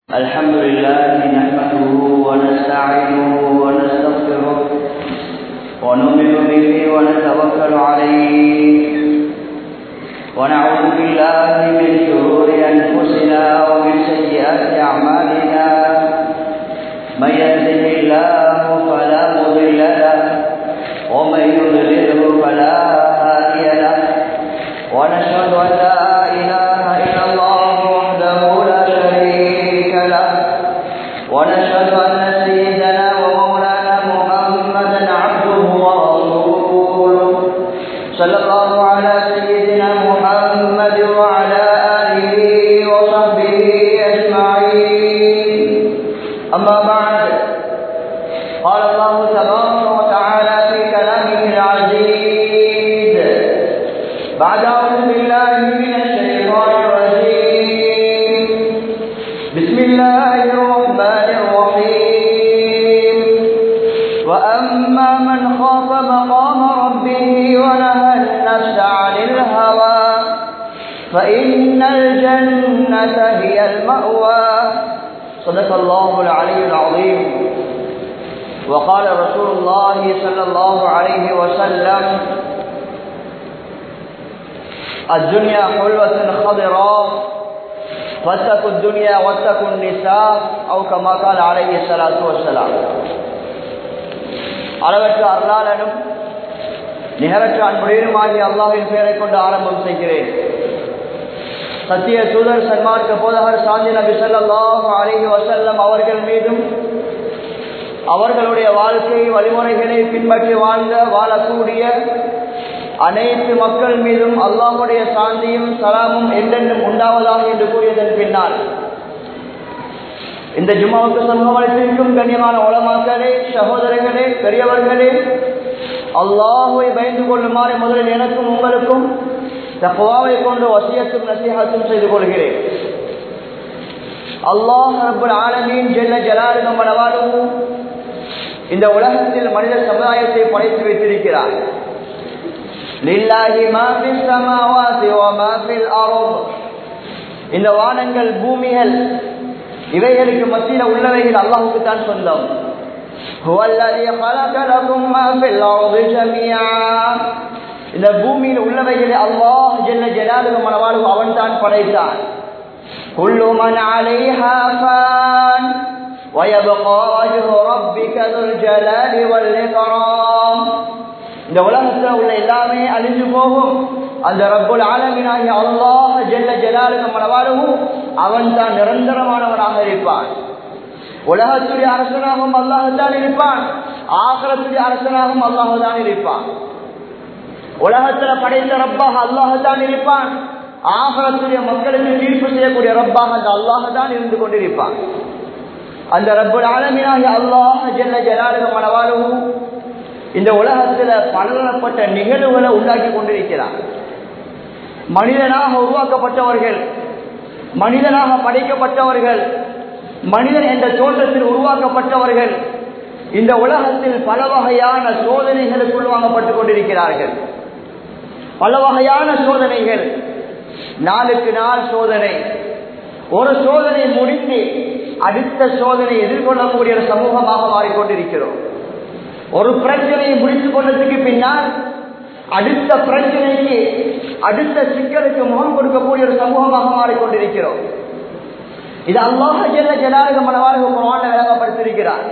الحمد لله نحمده ونستعينه ونستغفره ونؤمن به ونتوكل عليه ونعوذ بالله من شرور انفسنا ومن سيئات اعمالنا من يهده الله فلا مضل له ومن يضلله فلا هادي له ونشهد ان لا اله الا الله وحده لا شريك له ونشهد ان سيدنا ومولانا محمدا عبده ورسوله صلى الله على سيدنا محمد وعلى اله وصحبه اجمعين اما بعد قال الله تبارك وتعالى في كلامه العزيز بعد أعوذ بالله من الشيطان الرجيم بسم الله الرحمن الرحيم وأما من خاف مقام ربه ونهى النفس عن الهوى فإن الجنة هي المأوى صدق الله العلي العظيم وقال رسول الله صلى الله عليه وسلم الدنيا حلوة خضراء فاتقوا الدنيا واتقوا النساء أو كما قال عليه الصلاة والسلام அளவற்ற அருளாளனும் நிகரற்ற அன்புடையனுமாகிய அல்லாஹின் பெயரை கொண்டு ஆரம்பம் செய்கிறேன் சத்திய தூதர் சன்மார்க்க போதகர் சாந்தி நபி ஸல்லல்லாஹு அலைஹி வஸல்லம் அவர்கள் மீதும் அவர்களுடைய வாழ்க்கை வழிமுறைகளை பின்பற்றி வாழ்ந்த வாழக்கூடிய அனைத்து மக்கள் மீதும் அல்லாஹுடைய சாந்தியும் சலாமும் என்றென்றும் உண்டாவதாக என்று கூறியதன் பின்னால் இந்த ஜும்மாவுக்கு சமூகமளித்திருக்கும் கண்ணியமான உலமாக்களே சகோதரர்களே பெரியவர்களே அல்லாஹுவை பயந்து கொள்ளுமாறு முதலில் எனக்கும் உங்களுக்கும் தப்புவாவை கொண்டு வசியத்தும் நசிஹத்தும் செய்து கொள்கிறேன் அல்லாஹ் ரபுல் ஆலமீன் ஜெல்ல ஜலாலுகம் மனவாலும் இந்த உலகத்தில் மனித சமுதாயத்தை படைத்து வைத்திருக்கிறார் லில்லாஹி மா ஃபிஸ் ஸமாவாதி வ மா ஃபில் அர்ض் இந்த வானங்கள் பூமிகள் இவைகளுக்கு மத்தியில் உள்ளவைகள் அல்லாஹ்வுக்கு தான் சொந்தம் ஹுவல்லதி خلق لكم ما في الارض جميعا இந்த பூமியில் உள்ளவைகளை அல்லாஹ் ஜல்ல ஜலாலுஹு மனவாலுஹு அவன் தான் படைத்தான் குல்லு மன் அலைஹா ஃபான் ويبقى وجه ربك ذو الجلال والإكرام இந்த உலகத்தில் உள்ள எல்லாமே அழிஞ்சு போகும் அந்த ரப்புல் ஆலமினாகிய அல்லாஹ் ஜெல்ல ஜலாலுக மனவாலும் அவன் தான் நிரந்தரமானவனாக இருப்பான் உலகத்துடைய அரசனாகவும் அல்லாஹுதான் இருப்பான் ஆகலத்துடைய அரசனாகவும் அல்லாஹுதான் இருப்பான் உலகத்துல படைத்த ரப்பாக அல்லாஹுதான் இருப்பான் ஆகலத்துடைய மக்களுக்கு தீர்ப்பு செய்யக்கூடிய ரப்பாக அந்த அல்லாஹுதான் இருந்து கொண்டிருப்பான் அந்த ரப்புல் ஆலமினாகிய அல்லாஹ் ஜெல்ல ஜலாலுக மனவாலும் இந்த உலகத்துல பலனப்பட்ட நிகழ்வுகளை உண்டாக்கி கொண்டிருக்கிறார் மனிதனாக உருவாக்கப்பட்டவர்கள் மனிதனாக படைக்கப்பட்டவர்கள் மனிதன் என்ற தோற்றத்தில் உருவாக்கப்பட்டவர்கள் இந்த உலகத்தில் பல வகையான சோதனைகளுக்கு உள்வாங்கப்பட்டுக் கொண்டிருக்கிறார்கள் பல வகையான சோதனைகள் நாளுக்கு நாள் சோதனை ஒரு சோதனை முடிந்து அடுத்த சோதனை எதிர்கொள்ளக்கூடிய ஒரு சமூகமாக மாறிக்கொண்டிருக்கிறோம் ஒரு பிரச்சனையை முடித்துக் கொண்டதுக்கு பின்னால் அடுத்த பிரச்சனைக்கு அடுத்த சிக்கலுக்கு முகம் கொடுக்கக்கூடிய ஒரு சமூகமாக மாறிக்கொண்டிருக்கிறோம் இது அல்லாஹ ஜெல்ல ஜலாலுக மனவாளுக குரான் விளங்கப்படுத்திருக்கிறார்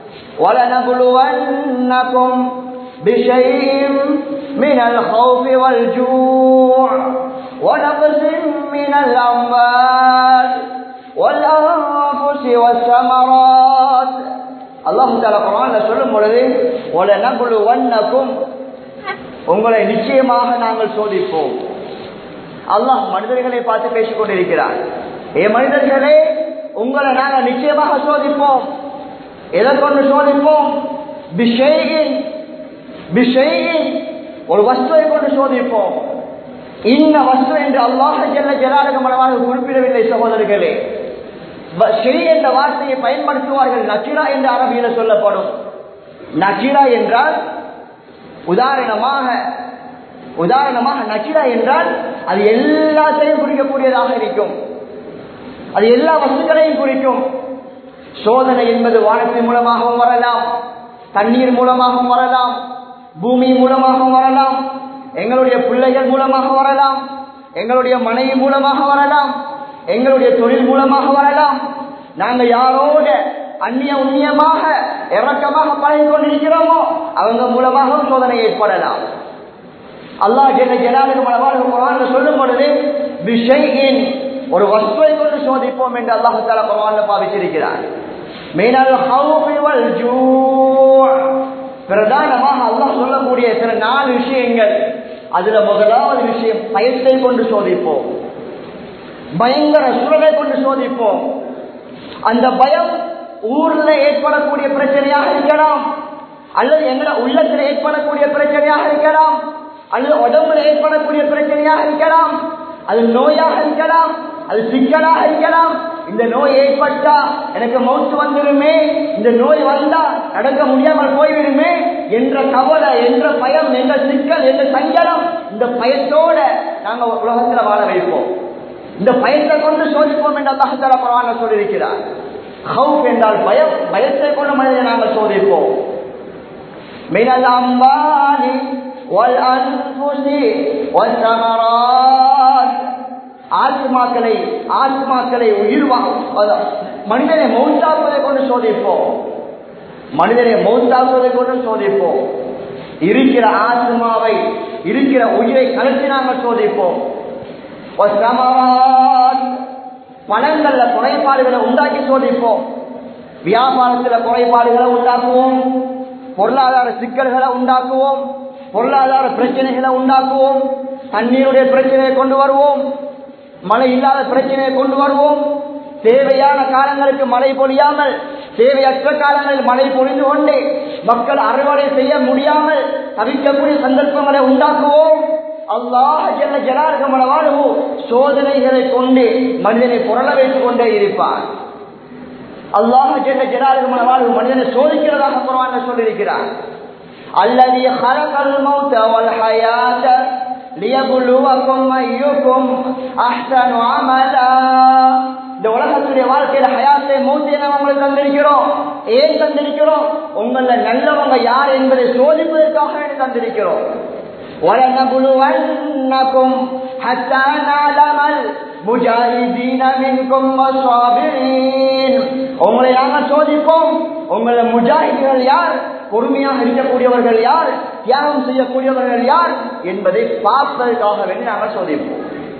وَلَنَبْلُوَنَّكُمْ بِشَيْءٍ مِنَ الْخَوْفِ وَالْجُوعِ وَنَقْصٍ مِنَ الْأَمْوَالِ وَالْأَنفُسِ وَالثَّمَرَاتِ அல்லாஹு தாலா குரான்ல சொல்லும் பொழுது ஒல நகுழு வண்ணக்கும் உங்களை நிச்சயமாக நாங்கள் சோதிப்போம் அல்லாஹ் மனிதர்களை பார்த்து பேசிக் கொண்டிருக்கிறார் ஏ மனிதர்களே உங்களை நாங்கள் நிச்சயமாக சோதிப்போம் எதை கொண்டு சோதிப்போம் விஷயின் விஷயின் ஒரு வஸ்துவை கொண்டு சோதிப்போம் இந்த வஸ்து என்று அல்லாஹ் ஜெல்ல ஜலாலக மனமாக குறிப்பிடவில்லை சகோதரர்களே ஷெரி என்ற வார்த்தையை பயன்படுத்துவார்கள் நக்கிரா என்று அரபியில சொல்லப்படும் நக்கிரா என்றால் உதாரணமாக உதாரணமாக நக்கிரா என்றால் அது எல்லாத்தையும் குறிக்கக்கூடியதாக இருக்கும் அது எல்லா வஸ்துக்களையும் குறிக்கும் சோதனை என்பது வானத்தின் மூலமாகவும் வரலாம் தண்ணீர் மூலமாகவும் வரலாம் பூமி மூலமாகவும் வரலாம் எங்களுடைய பிள்ளைகள் மூலமாக வரலாம் எங்களுடைய மனைவி மூலமாக வரலாம் எங்களுடைய தொழில் மூலமாக வரலாம் நாங்கள் யாரோட அந்நிய உண்ணியமாக இறக்கமாக பழகி கொண்டிருக்கிறோமோ அவங்க மூலமாகவும் சோதனை ஏற்படலாம் அல்லாஹ் ஜெல்ல ஜலாலுக்கு மனவாழ்வு குரான் சொல்லும் பொழுது விஷயின் ஒரு வஸ்துவை கொண்டு சோதிப்போம் என்று அல்லாஹு தாலா குரான் பாவிச்சிருக்கிறார் மீனல் ஹவுஃபி வல் ஜூ பிரதானமாக அல்லாஹ் சொல்லக்கூடிய சில நாலு விஷயங்கள் அதுல முதலாவது விஷயம் பயத்தை கொண்டு சோதிப்போம் பயங்கர சுரலை கொண்டு சோதிப்போம் அந்த பயம் ஊர்ல ஏற்படக்கூடிய பிரச்சனையாக இருக்கலாம் அல்லது எங்களோட உள்ளத்தில் ஏற்படக்கூடிய பிரச்சனையாக இருக்கலாம் அல்லது உடம்புல ஏற்படக்கூடிய பிரச்சனையாக இருக்கலாம் அது நோயாக இருக்கலாம் அது சிக்கலாக இருக்கலாம் இந்த நோய் ஏற்பட்டா எனக்கு மௌத்து வந்துருமே இந்த நோய் வந்தா நடக்க முடியாமல் போய்விடுமே என்ற கவலை என்ற பயம் என்ற சிக்கல் என்ற சஞ்சலம் இந்த பயத்தோட நாங்க உலகத்துல வாழ வைப்போம் இந்த பயத்தை கொண்டு சோதிப்போம் என்று அல்லாஹால பரவாயில்ல சொல்லியிருக்கிறார் ஹவுப் என்றால் பயம் பயத்தை கொண்டு மனிதனை நாங்கள் சோதிப்போம் மினல் அம்பானி والأنفس والثمرات ஆத்மாக்களை ஆத்மாக்களை உயிர் மனிதனை மௌத்தாக்குவதை கொண்டு சோதிப்போம் மனிதனை மௌத்தாக்குவதை கொண்டு சோதிப்போம் இருக்கிற ஆத்மாவை இருக்கிற உயிரை கலத்தி நாங்கள் சோதிப்போம் பணங்கள்ல குறைபாடுகளை உண்டாக்கி சோதிப்போம் வியாபாரத்துல குறைபாடுகளை உண்டாக்குவோம் பொருளாதார சிக்கல்களை உண்டாக்குவோம் பொருளாதார பிரச்சனைகளை உண்டாக்குவோம் தண்ணீருடைய பிரச்சனையை கொண்டு வருவோம் மழை இல்லாத பிரச்சனையை கொண்டு வருவோம் தேவையான காலங்களுக்கு மழை பொழியாமல் தேவையற்ற காலங்களில் மழை பொழிந்து கொண்டு மக்கள் அறுவடை செய்ய முடியாமல் தவிக்கக்கூடிய சந்தர்ப்பங்களை உண்டாக்குவோம் அல்லாஹ் ஜல்ல ஜலார்கமன வாழ்வு சோதனைகளை கொண்டு மனிதனை புரள வைத்துக் கொண்டே இருப்பார் அல்லாஹ் ஜல்ல ஜலார்கமன வாழ்வு மனிதனை சோதிக்கிறதாக குரான் சொல்லியிருக்கிறார் الذي خلق الموت والحياة ليبلوكم أيكم أحسن عملا இந்த உலகத்துடைய வாழ்க்கையில ஹயாத்தை மௌத்தை நாம் உங்களுக்கு தந்திருக்கிறோம் ஏன் தந்திருக்கிறோம் உங்கள நல்லவங்க யார் என்பதை சோதிப்பதற்காக வேண்டி தந்திருக்கிறோம் وَلَنَبْلُوَنَّكُمْ حَتَّى نَعْلَمَ الْمُجَاهِدِينَ مِنْكُمْ وَالصَّابِرِينَ உங்களை நாங்கள் சோதிப்போம் உங்களை முஜாஹிதுகள் யார் பொறுமையாக இருக்கக்கூடியவர்கள் யார் தியாகம் செய்யக்கூடியவர்கள் யார் என்பதை பார்ப்பதற்காக வேண்டி நாங்கள் சோதிப்போம்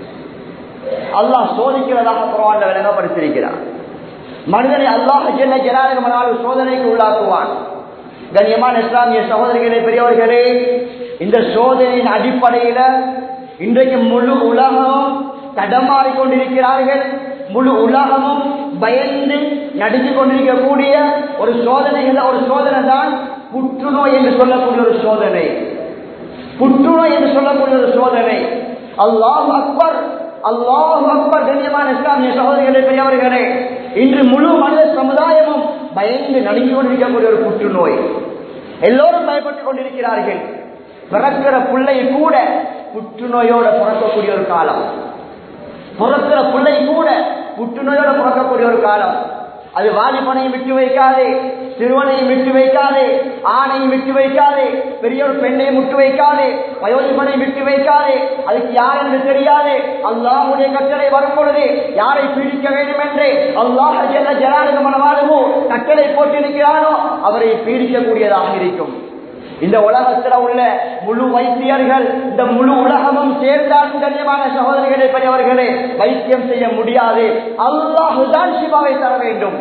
அல்லாஹ் சோதிக்கிறதாக பரவாயில்ல விளங்கப்படுத்தியிருக்கிறார் மனிதனை அல்லாஹ் ஜெல்ல ஜனாதிபதி சோதனைக்கு உள்ளாக்குவான் கண்ணியமான இஸ்லாமிய சகோதரிகளே பெரியவர்களே இந்த சோதனையின் அடிப்படையில இன்றைக்கு முழு உலகமும் தடமாறி கொண்டிருக்கிறார்கள் முழு உலகமும் பயந்து நடித்து கொண்டிருக்கக்கூடிய ஒரு சோதனைகள் ஒரு சோதனை தான் புற்றுநோய் என்று சொல்லக்கூடிய ஒரு சோதனை புற்றுநோய் என்று சொல்லக்கூடிய ஒரு சோதனை அல்லாஹ் அக்பர் அல்லாஹ் அக்பர் கண்ணியமான இஸ்லாமிய சகோதரிகளே பெரியவர்களே இன்று முழு மனித சமுதாயமும் பயந்து நடுங்கி கொண்டிருக்கக்கூடிய ஒரு புற்றுநோய் எல்லோரும் பயப்பட்டுக் கொண்டிருக்கிறார்கள் பிறக்கிற பிள்ளை கூட புற்றுநோயோட பிறக்கக்கூடிய ஒரு காலம் பிறக்கிற பிள்ளை கூட புற்றுநோயோட பிறக்கக்கூடிய ஒரு காலம் அது வாலிபனையும் விட்டு வைக்காதே சிறுவனையும் விட்டு வைக்காதே ஆணையும் விட்டு வைக்காதே பெரிய ஒரு பெண்ணையும் விட்டு வைக்காதே வயோதிபனையும் விட்டு வைக்காதே அதுக்கு யார் என்று தெரியாது அல்லாஹுடைய கட்டளை வரும் பொழுது யாரை பீடிக்க வேண்டும் என்று அல்லாஹ் ஜெல்ல ஜலாலுக்கு மனவாளுமோ கட்டளை போட்டிருக்கிறானோ அவரை பீடிக்கக்கூடியதாக இருக்கும் இந்த உலகத்துல உள்ள முழு வைத்தியர்கள் இந்த முழு உலகமும் சேர்ந்தால் கண்ணியமான சகோதரிகளே பெரியவர்களே வைத்தியம் செய்ய முடியாது அல்லாஹுதான் சிவாவை தர வேண்டும்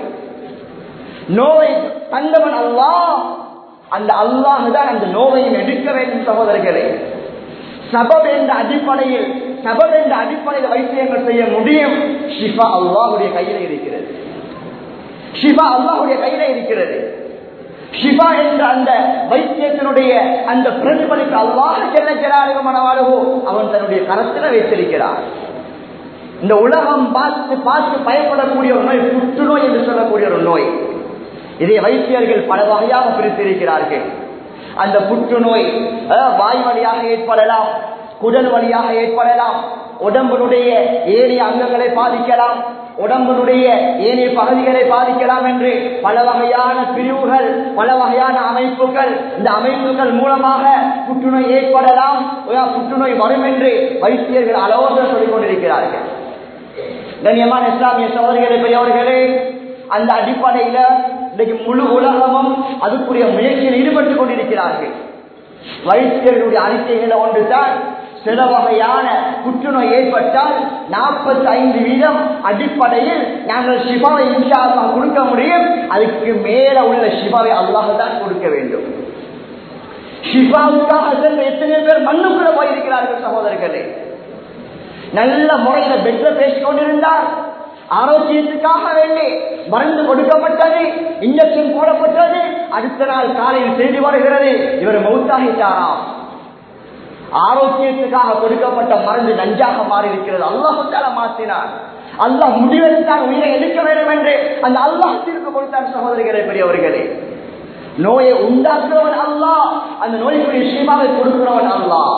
நோவை தந்தவன் அல்லாஹ் அந்த அல்லாஹ் தான் அந்த நோவையும் எடுக்க வேண்டும் சகோதரர்களே சபப் என்ற அடிப்படையில் சபப் என்ற அடிப்படையில் வைத்தியங்கள் செய்ய முடியும் ஷிஃபா அல்லாஹுடைய கையில இருக்கிறது ஷிஃபா அல்லாஹுடைய கையில இருக்கிறது ஷிபா என்ற அந்த வைத்தியத்தினுடைய அந்த பிரதிபலிப்பு அல்லாஹ் செல்ல மனவாளவோ அவன் தன்னுடைய கரத்தில் வைத்திருக்கிறார் இந்த உலகம் பார்த்து பார்த்து பயப்படக்கூடிய ஒரு நோய் புற்றுநோய் என்று சொல்லக்கூடிய ஒரு நோய் இதை வைத்தியர்கள் பல வகையாக பிரித்திருக்கிறார்கள் அந்த புற்றுநோய் வாய் வழியாக ஏற்படலாம் குடல் வழியாக ஏற்படலாம் உடம்பினுடைய ஏறிய அங்கங்களை பாதிக்கலாம் உடம்பினுடைய ஏனைய பகுதிகளை பாதிக்கலாம் என்று பல வகையான பிரிவுகள் பல வகையான அமைப்புகள் இந்த அமைப்புகள் மூலமாக புற்றுநோய் ஏற்படலாம் புற்றுநோய் வரும் என்று வைத்தியர்கள் ஆலோசனை சொல்லிக் கொண்டிருக்கிறார்கள் கண்ணியமான இஸ்லாமிய சகோதரிகளை பெரியவர்களே அந்த அடிப்படையில இன்னைக்கு முழு உலகமும் அதுக்குரிய முயற்சியில் ஈடுபட்டுக் கொண்டிருக்கிறார்கள் வைத்தியர்களுடைய அறிக்கைகளை ஒன்றுதான் சில வகையான புற்றுநோய் ஏற்பட்டால் நாற்பத்தி ஐந்து வீதம் அடிப்படையில் நாங்கள் சிவாவை இன்ஷா கொடுக்க முடியும் அதுக்கு மேல உள்ள சிவாவை அல்லாஹ் தான் கொடுக்க வேண்டும் ஷிஃபாவுக்காக சென்ற எத்தனை பேர் மண்ணுக்குள்ள போயிருக்கிறார்கள் சகோதரர்களே நல்ல முறையில பெற்ற பேசிக் கொண்டிருந்தார் ஆரோக்கியத்துக்காக வேண்டி மருந்து கொடுக்கப்பட்டது இன்ஜெக்ஷன் போடப்பட்டது அடுத்த நாள் காலையில் செய்தி வருகிறது இவர் மௌத்தாகிட்டாராம் ஆரோக்கியத்துக்காக கொடுக்கப்பட்ட மருந்து நஞ்சாக மாறி இருக்கிறது அல்லாஹால மாற்றினார் அல்லாஹ் முடிவெடுத்தான் உயிரை எடுக்க வேண்டும் என்று அந்த அல்லாஹ் தீர்ப்பு கொடுத்தார் சகோதரிகளே பெரியவர்களே நோயை உண்டாக்குறவன் அல்லாஹ் அந்த நோய்க்குரிய சீமாவை கொடுக்கிறவன் அல்லாஹ்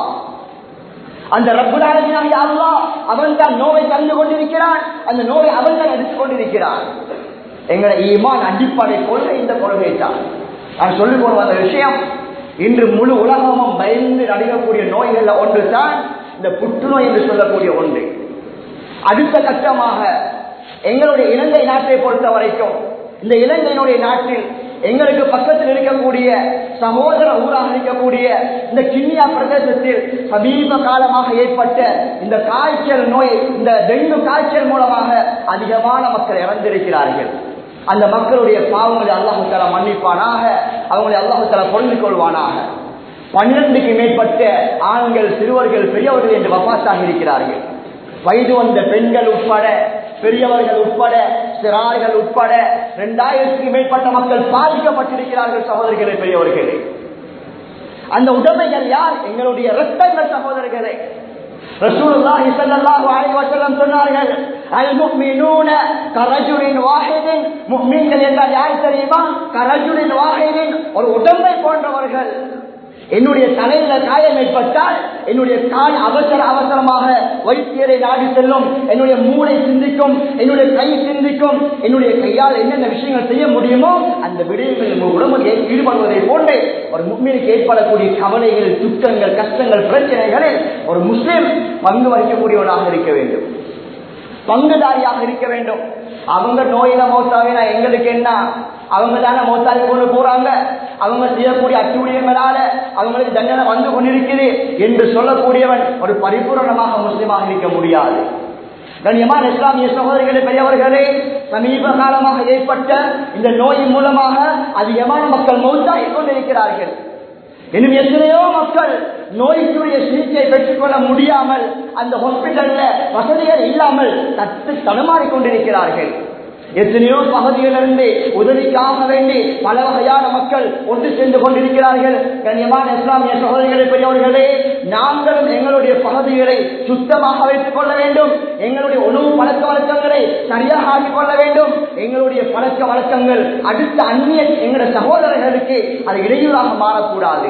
அந்த ரப்புடாரதினாகிய அல்லாஹ் அவன் தான் நோயை தந்து கொண்டிருக்கிறான் அந்த நோயை அவன் தான் எடுத்துக் கொண்டிருக்கிறான் எங்களை ஈமான் அடிப்படை கொள்கை இந்த கொள்கை தான் நான் சொல்லிக் கொண்டு வந்த விஷயம் இன்று முழு உலகமும் பயந்து நடிக்கக்கூடிய நோய்கள்ல ஒன்று தான் இந்த புற்றுநோய் என்று சொல்லக்கூடிய ஒன்று அடுத்த கட்டமாக எங்களுடைய இலங்கை நாட்டை பொறுத்த வரைக்கும் இந்த இலங்கையினுடைய நாட்டில் எங்களுக்கு பக்கத்தில் இருக்கக்கூடிய சகோதர ஊராக இருக்கக்கூடிய இந்த கிண்ணியா பிரதேசத்தில் சமீப காலமாக ஏற்பட்ட இந்த காய்ச்சல் நோய் இந்த டெங்கு காய்ச்சல் மூலமாக அதிகமான மக்கள் இறந்திருக்கிறார்கள் அந்த மக்களுடைய பாவங்களை அல்லாஹால மன்னிப்பானாக அவங்களை அல்லாஹால பொருந்து கொள்வானாக பன்னிரண்டுக்கு மேற்பட்ட ஆண்கள் சிறுவர்கள் பெரியவர்கள் என்று வபாத்தாக இருக்கிறார்கள் வயது வந்த பெண்கள் உட்பட பெரியவர்கள் உட்பட சிறார்கள் உட்பட இரண்டாயிரத்துக்கு மேற்பட்ட மக்கள் பாதிக்கப்பட்டிருக்கிறார்கள் சகோதரர்களே பெரியவர்களே அந்த உடமைகள் யார் எங்களுடைய ரத்தங்கள் சகோதரர்களே ரசூலுல்லாஹி ஸல்லல்லாஹு அலைஹி வஸல்லம் சொன்னார்கள் அல் முஃமினூன கரஜுலின் வாஹிதின் முஃமின்கள் என்றால் யார் தெரியுமா கரஜுலின் வாஹிதின் ஒரு உடம்பை போன்றவர்கள் என்னுடைய தலையில காயம் ஏற்பட்டால் என்னுடைய கால் அவசர அவசரமாக வைத்தியரை நாடி செல்லும் என்னுடைய மூளை சிந்திக்கும் என்னுடைய கை சிந்திக்கும் என்னுடைய கையால் என்னென்ன விஷயங்கள் செய்ய முடியுமோ அந்த விடயங்களில் உடம்பு ஈடுபடுவதை போன்றே ஒரு முக்மீனுக்கு ஏற்படக்கூடிய கவலைகள் துக்கங்கள் கஷ்டங்கள் பிரச்சனைகளில் ஒரு முஸ்லீம் பங்கு வகிக்கக்கூடியவனாக இருக்க வேண்டும் பங்குதாரியாக இருக்க வேண்டும் அவங்க நோயில மோசாவினா எங்களுக்கு என்ன அவங்க தானே மோசாதி கொண்டு போறாங்க அவங்க செய்யக்கூடிய அச்சுழியங்களால அவங்களுக்கு தண்டனை வந்து கொண்டிருக்குது என்று சொல்லக்கூடியவன் ஒரு பரிபூரணமாக முஸ்லீமாக இருக்க முடியாது கண்ணியமான இஸ்லாமிய சகோதரிகளே பெரியவர்களே சமீப காலமாக ஏற்பட்ட இந்த நோயின் மூலமாக அதிகமான மக்கள் மௌத்தாகி கொண்டிருக்கிறார்கள் இன்னும் எத்தனையோ மக்கள் நோய்க்குரிய சிகிச்சை பெற்றுக்கொள்ள முடியாமல் அந்த ஹாஸ்பிட்டல்ல வசதிகள் இல்லாமல் தத்து தடுமாறி கொண்டிருக்கிறார்கள் எத்தனையோ பகுதிகளிலிருந்து உதவிக்காக வேண்டி பல வகையான மக்கள் ஒன்று சென்று கொண்டிருக்கிறார்கள் கண்ணியமான இஸ்லாமிய சகோதரிகளை பெரியவர்களே நாங்களும் எங்களுடைய பகுதிகளை சுத்தமாக வைத்துக் கொள்ள வேண்டும் எங்களுடைய உணவு பழக்க வழக்கங்களை சரியாக ஆக்கிக் கொள்ள வேண்டும் எங்களுடைய பழக்க வழக்கங்கள் அடுத்த அந்நிய எங்களுடைய சகோதரர்களுக்கு அது இடையூறாக மாறக்கூடாது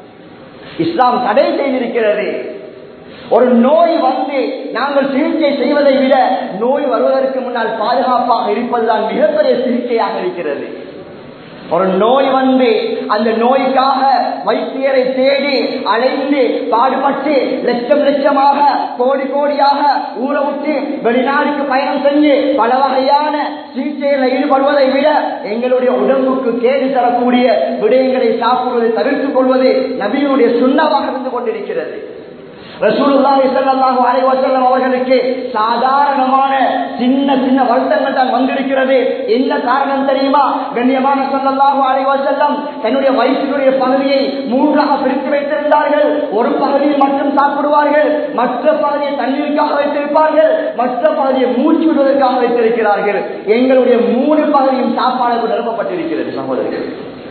இஸ்லாம் தடை செய்திருக்கிறது ஒரு நோய் வந்து நாங்கள் சிகிச்சை செய்வதை விட நோய் வருவதற்கு முன்னால் பாதுகாப்பாக இருப்பதுதான் மிகப்பெரிய சிகிச்சையாக இருக்கிறது ஒரு நோய் வந்து அந்த நோய்க்காக வைத்தியரை தேடி அலைந்து பாடுபட்டு லட்சம் லட்சமாக கோடி கோடியாக ஊற விட்டு வெளிநாடுக்கு பயணம் செஞ்சு பல வகையான சிகிச்சையில் ஈடுபடுவதை விட எங்களுடைய உடம்புக்கு கேடு தரக்கூடிய விடயங்களை சாப்பிடுவதை தவிர்த்துக் கொள்வது நபியுடைய சுண்ணமாக இருந்து கொண்டிருக்கிறது ரசூலுல்லாஹி ஸல்லல்லாஹு அலைஹி வஸல்லம் அவர்களுக்கு சாதாரணமான சின்ன சின்ன வருத்தங்கள் தான் வந்திருக்கிறது என்ன காரணம் தெரியுமா கண்ணியமான ஸல்லல்லாஹு அலைஹி வஸல்லம் தன்னுடைய வயிற்றினுடைய பகுதியை மூன்றாக பிரித்து வைத்திருந்தார்கள் ஒரு பகுதியை மட்டும் சாப்பிடுவார்கள் மற்ற பகுதியை தண்ணீருக்காக வைத்திருப்பார்கள் மற்ற பகுதியை மூச்சு விடுவதற்காக வைத்திருக்கிறார்கள் எங்களுடைய மூணு பகுதியும் சாப்பாடு நிரப்பப்பட்டிருக்கிறது சகோதரர்கள்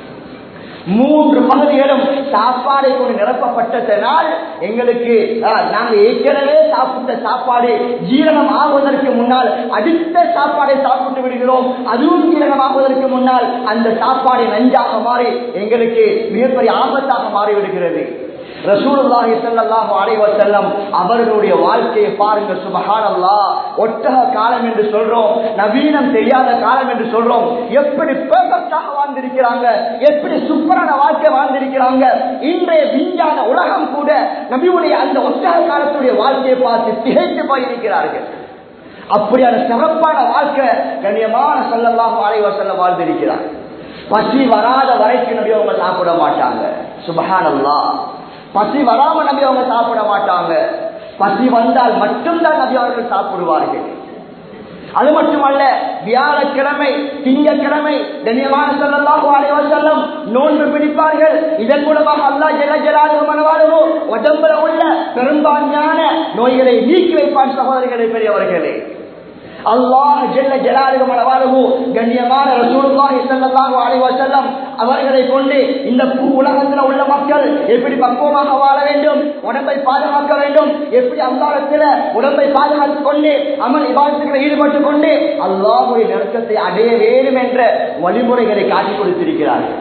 மூன்று பகுதிகளும் சாப்பாடை கொண்டு நிரப்பப்பட்டதனால் எங்களுக்கு நாங்கள் ஏற்கனவே சாப்பிட்ட சாப்பாடு ஜீரணம் ஆகுவதற்கு முன்னால் அடுத்த சாப்பாடை சாப்பிட்டு விடுகிறோம் அதுவும் ஜீரணம் ஆகுவதற்கு முன்னால் அந்த சாப்பாடு நஞ்சாக மாறி எங்களுக்கு மிகப்பெரிய ஆபத்தாக மாறிவிடுகிறது ரசூலுல்லாஹி ஸல்லல்லாஹு அலைஹி வஸல்லம் அவர்களுடைய வாழ்க்கையை பாருங்க சுபஹானல்லாஹ் ஒட்டக காலம் என்று சொல்றோம் நவீனம் தெரியாத காலம் என்று சொல்றோம் எப்படி பெர்ஃபெக்ட்டாக வாழ்ந்திருக்கிறாங்க எப்படி சூப்பரான வாழ்க்கை வாழ்ந்திருக்கிறாங்க இன்றைய விஞ்ஞான உலகம் கூட நபியுடைய அந்த ஒட்டக காலத்துடைய வாழ்க்கையை பார்த்து திகைத்து போயிருக்கிறார்கள் அப்படியான சிறப்பான வாழ்க்கை கண்ணியமான செல்லமாக அலைவர் செல்ல வாழ்ந்திருக்கிறார் பசி வராத வரைக்கும் நபி அவங்க சாப்பிட மாட்டாங்க சுபஹானல்லா பசி வராம நபி அவங்க சாப்பிட மாட்டாங்க பசி வந்தால் மட்டும்தான் நபி அவர்கள் சாப்பிடுவார்கள் அது மட்டுமல்ல வியாழக்கிழமை திங்கக்கிழமை கண்ணியமான செல்லல்லாஹு அலைவர் செல்லம் நோன்பு பிடிப்பார்கள் இதன் மூலமாக அல்லா ஜெல ஜலாலு மனவாளவோ உடம்புல உள்ள பெரும்பான்மையான நோய்களை நீக்கி வைப்பான் சகோதரிகளை பெரியவர்களே அல்லாஹ் ஜெல்ல ஜலாலுகம் அளவாலுகு கண்ணியமான ரசூலுல்லாஹி ஸல்லல்லாஹு அலைஹி வஸல்லம் அவர்களை கொண்டு இந்த பூ உலகத்தில் உள்ள மக்கள் எப்படி பக்குவமாக வாழ வேண்டும் உடம்பை பாதுகாக்க வேண்டும் எப்படி அல்லாஹ்விடத்தில் உடம்பை பாதுகாத்துக் கொண்டு அமல் இபாதத்துகளை ஈடுபட்டுக் கொண்டு அல்லாஹ்வுடைய நெருக்கத்தை அடைய வேண்டும் என்ற வழிமுறைகளை காட்டிக் கொடுத்திருக்கிறார்கள்